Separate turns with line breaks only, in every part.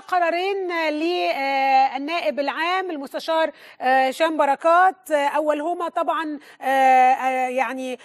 قرارين للنائب العام المستشار هشام بركات اولهما طبعا يعني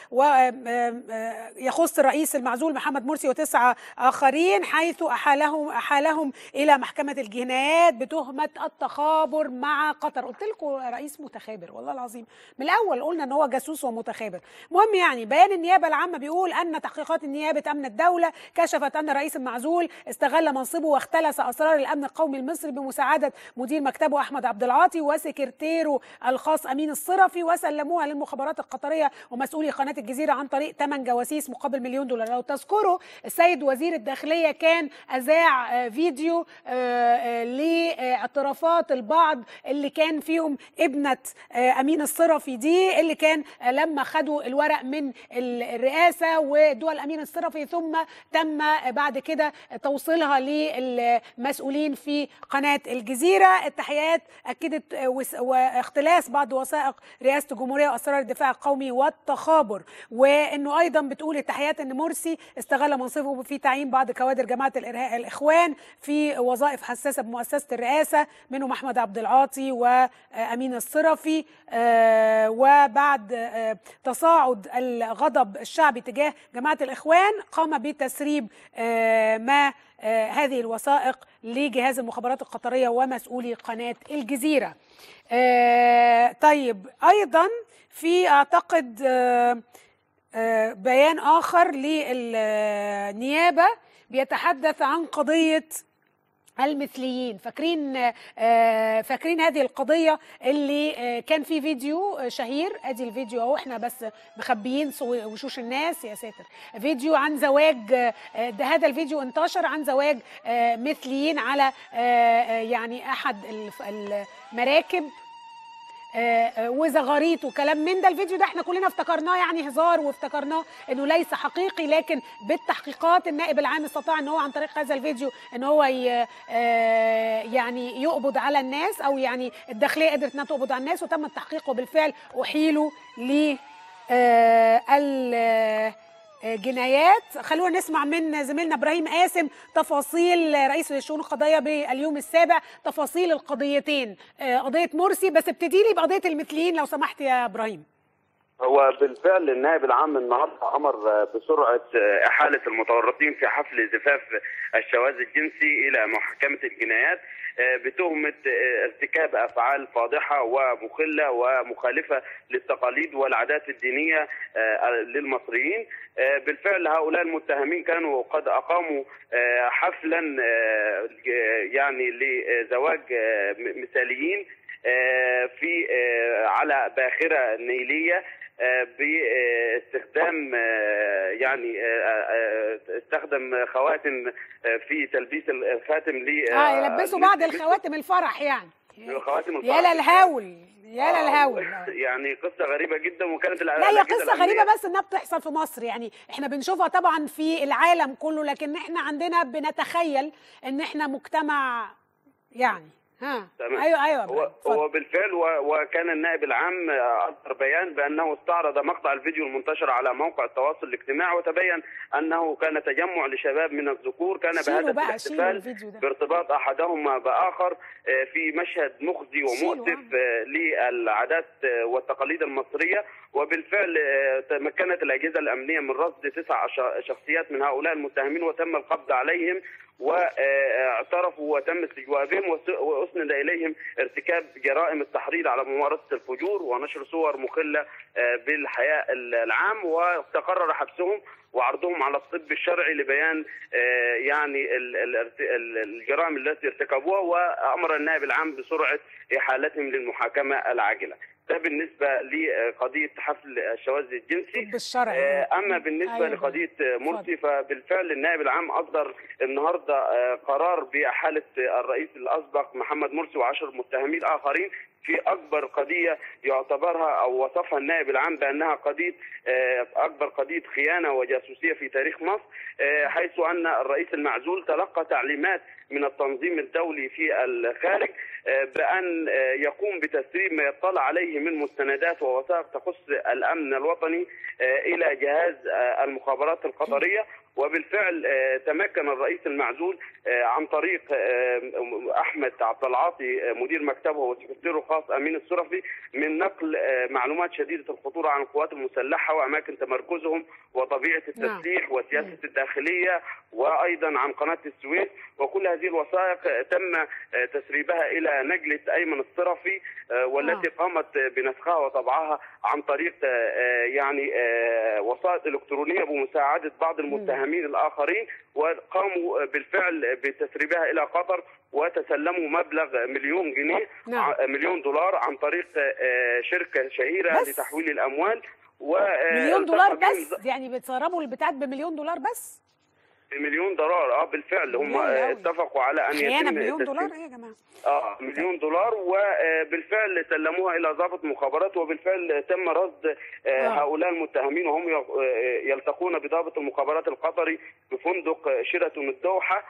يخص الرئيس المعزول محمد مرسي وتسعه اخرين حيث احالهم احالهم الى محكمه الجنايات بتهمه التخابر مع قطر قلت لكم رئيس متخابر والله العظيم من الاول قلنا ان هو جاسوس ومتخابر المهم يعني بيان النيابه العامه بيقول ان تحقيقات نيابه امن الدوله كشفت ان الرئيس المعزول استغل منصبه واختلس اسرار الامن القومي المصري بمساعده مدير مكتبه احمد عبد العاطي وسكرتيره الخاص امين الصرفي وسلموها للمخابرات القطريه ومسؤولي قناه الجزيره عن طريق ثمان جواسيس مقابل مليون دولار لو تذكروا السيد وزير الداخليه كان اذاع فيديو لاعترافات البعض اللي كان فيهم ابنه امين الصرفي دي اللي كان لما خدوا الورق من الرئاسه ودول امين الصرفي ثم تم بعد كده توصيلها للمسؤولين في قناه الجزيره التحيات اكدت واختلاس بعض وثائق رئاسه الجمهوريه واسرار الدفاع القومي والتخابر وانه ايضا بتقول التحيات ان مرسي استغل منصبه في تعيين بعض كوادر جماعه الاخوان في وظائف حساسه بمؤسسه الرئاسه منهم احمد عبد العاطي وامين الصرفي وبعد تصاعد الغضب الشعبي تجاه جماعه الاخوان قام بتسريب ما هذه الوثائق لجهاز المخابرات القطريه ومسؤولي قناه الجزيره. طيب ايضا في اعتقد بيان اخر للنيابه بيتحدث عن قضيه المثليين فاكرين فاكرين هذه القضيه اللي كان في فيديو شهير ادي الفيديو اهو احنا بس مخبيين وشوش الناس يا ساتر فيديو عن زواج ده هذا الفيديو انتشر عن زواج مثليين على يعني احد المراكب وزغاريت وكلام من ده الفيديو ده احنا كلنا افتكرناه يعني هزار وافتكرناه انه ليس حقيقي لكن بالتحقيقات النائب العام استطاع ان هو عن طريق هذا الفيديو ان هو يعني يقبض على الناس او يعني الداخليه قدرت انها تقبض على الناس وتم التحقيق وبالفعل احيلوا ل جنايات خلونا نسمع من زميلنا ابراهيم قاسم تفاصيل رئيس الشؤون القضائيه باليوم السابع تفاصيل القضيتين قضيه مرسي بس ابتدي لي بقضيه المثليين لو سمحت يا ابراهيم
هو بالفعل النائب العام النهارده امر بسرعه احاله المتورطين في حفل زفاف الشواذ الجنسي الى محكمه الجنايات بتهمه ارتكاب افعال فاضحه ومخله ومخالفه للتقاليد والعادات الدينيه للمصريين بالفعل هؤلاء المتهمين كانوا قد اقاموا حفلا يعني لزواج مثاليين في على باخره نيليه باستخدام يعني استخدم خواتم في تلبيس الخاتم ل
اه يلبسوا بعض الخواتم الفرح يعني
خواتم الفرح
يا للهول يا للهول
يعني قصه غريبه جدا وكانت
لا هي قصه غريبه بس انها بتحصل في مصر يعني احنا بنشوفها طبعا في العالم كله لكن احنا عندنا بنتخيل ان احنا مجتمع يعني ها
تمام.
ايوه ايوه
هو, هو بالفعل وكان النائب العام اصدر بيان بانه استعرض مقطع الفيديو المنتشر على موقع التواصل الاجتماعي وتبين انه كان تجمع لشباب من الذكور كان بهدف الاحتفال بارتباط احدهما باخر في مشهد مخزي ومؤسف للعادات والتقاليد المصريه وبالفعل تمكنت الاجهزه الامنيه من رصد تسع شخصيات من هؤلاء المتهمين وتم القبض عليهم واعترفوا وتم استجواء بهم واسند اليهم ارتكاب جرائم التحريض على ممارسه الفجور ونشر صور مخله بالحياء العام وتقرر حبسهم وعرضهم على الطب الشرعي لبيان يعني الجرائم التي ارتكبوها وامر النائب العام بسرعه احالتهم للمحاكمه العاجله. ده بالنسبه لقضيه حفل الشواذ الجنسي
بالشرعي
اما بالنسبه أيوة. لقضيه مرسي فبالفعل النائب العام اصدر النهارده قرار باحاله الرئيس الاسبق محمد مرسي وعشر متهمين اخرين في اكبر قضيه يعتبرها او وصفها النائب العام بانها قضيه اكبر قضيه خيانه وجاسوسيه في تاريخ مصر حيث ان الرئيس المعزول تلقى تعليمات من التنظيم الدولي في الخارج بان يقوم بتسريب ما يطلع عليه من مستندات ووثائق تخص الامن الوطني الى جهاز المخابرات القطريه وبالفعل تمكن الرئيس المعزول عن طريق احمد عبد العاطي مدير مكتبه وسكرتيره الخاص امين الصرفي من نقل معلومات شديده الخطوره عن القوات المسلحه واماكن تمركزهم وطبيعه التسليح وسياسه الداخليه وايضا عن قناه السويس وكل هذه الوثائق تم تسريبها الى نجله ايمن الصرفي والتي قامت بنسخها وطبعها عن طريق يعني وسائط الكترونيه بمساعده بعض المتهمين الاخرين وقاموا بالفعل بتسريبها الى قطر وتسلموا مبلغ مليون جنيه
نعم.
مليون دولار عن طريق شركه شهيره
بس؟
لتحويل الاموال و
مليون دولار بس يعني بتسربوا البتاعات بمليون دولار بس
مليون دولار اه بالفعل هم
قليل أوي.
اتفقوا على ان
خيانه
يتم
بمليون
تسليم-
دولار ايه يا جماعه
اه مليون دولار وبالفعل سلموها الى ضابط مخابرات وبالفعل تم رصد آه،
آه.
هؤلاء المتهمين وهم يق- آه، يلتقون بضابط المخابرات القطري بفندق شيراتون الدوحه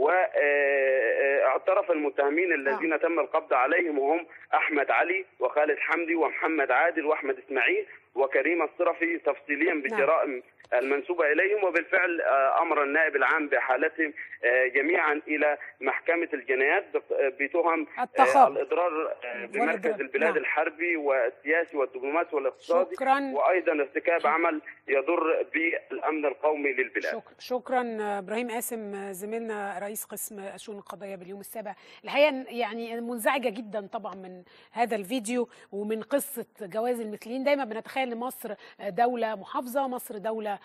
واعترف المتهمين الذين تم القبض عليهم وهم احمد علي وخالد حمدي ومحمد عادل واحمد اسماعيل وكريم الصرفي تفصيليا بالجرائم المنسوبه اليهم وبالفعل آه، امر النائب العام باحالتهم آه، جميعا الى محكمه الجنايات بق- بتهم آه،
التخابط.
الاضرار آه، بمركز
والإضرار.
البلاد
نعم.
الحربي والسياسي والدبلوماسي والاقتصادي
شكرا
وايضا ارتكاب عمل يضر بالامن القومي للبلاد
شكرا شكرا ابراهيم قاسم زميلنا رئيس قسم الشؤون القضائيه باليوم السابع الحقيقه يعني منزعجه جدا طبعا من هذا الفيديو ومن قصه جواز المثليين دايما بنتخيل ان مصر دوله محافظه مصر دوله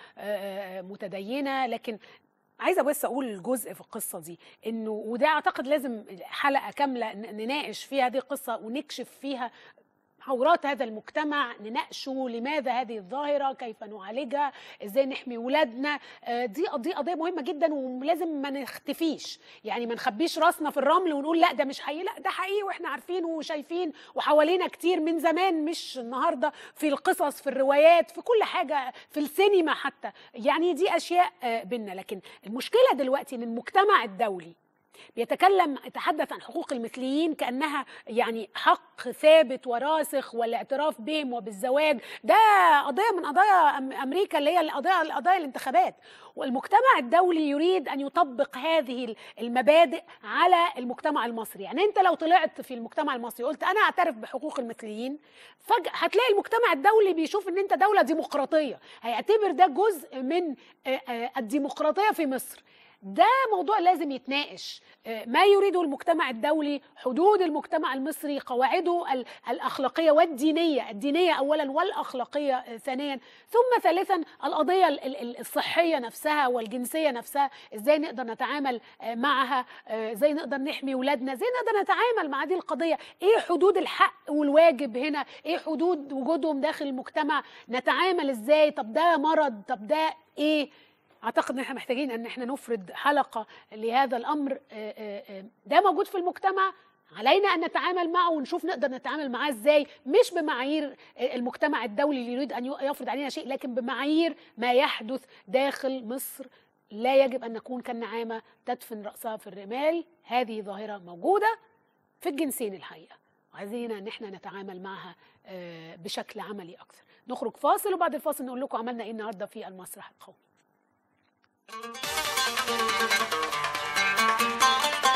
متدينه لكن عايزه بس اقول جزء في القصه دي انه وده اعتقد لازم حلقه كامله نناقش فيها هذه القصه ونكشف فيها عورات هذا المجتمع نناقشه لماذا هذه الظاهره كيف نعالجها ازاي نحمي ولادنا دي قضيه قضيه مهمه جدا ولازم ما نختفيش يعني ما نخبيش راسنا في الرمل ونقول لا ده مش حقيقي لا ده حقيقي واحنا عارفين وشايفين وحوالينا كتير من زمان مش النهارده في القصص في الروايات في كل حاجه في السينما حتى يعني دي اشياء بينا لكن المشكله دلوقتي ان المجتمع الدولي بيتكلم يتحدث عن حقوق المثليين كانها يعني حق ثابت وراسخ والاعتراف بهم وبالزواج ده قضيه من قضايا امريكا اللي هي القضايا القضايا الانتخابات والمجتمع الدولي يريد ان يطبق هذه المبادئ على المجتمع المصري يعني انت لو طلعت في المجتمع المصري قلت انا اعترف بحقوق المثليين فجاه هتلاقي المجتمع الدولي بيشوف ان انت دوله ديمقراطيه هيعتبر ده جزء من الديمقراطيه في مصر ده موضوع لازم يتناقش ما يريده المجتمع الدولي حدود المجتمع المصري قواعده الأخلاقية والدينية الدينية أولا والأخلاقية ثانيا ثم ثالثا القضية الصحية نفسها والجنسية نفسها ازاي نقدر نتعامل معها ازاي نقدر نحمي ولادنا ازاي نقدر نتعامل مع هذه القضية ايه حدود الحق والواجب هنا ايه حدود وجودهم داخل المجتمع نتعامل ازاي طب ده مرض طب ده ايه اعتقد ان احنا محتاجين ان احنا نفرد حلقه لهذا الامر ده موجود في المجتمع علينا ان نتعامل معه ونشوف نقدر نتعامل معاه ازاي مش بمعايير المجتمع الدولي اللي يريد ان يفرض علينا شيء لكن بمعايير ما يحدث داخل مصر لا يجب ان نكون كالنعامه تدفن راسها في الرمال هذه ظاهره موجوده في الجنسين الحقيقه وعايزين ان احنا نتعامل معها بشكل عملي اكثر نخرج فاصل وبعد الفاصل نقول لكم عملنا ايه النهارده في المسرح القومي Thank you.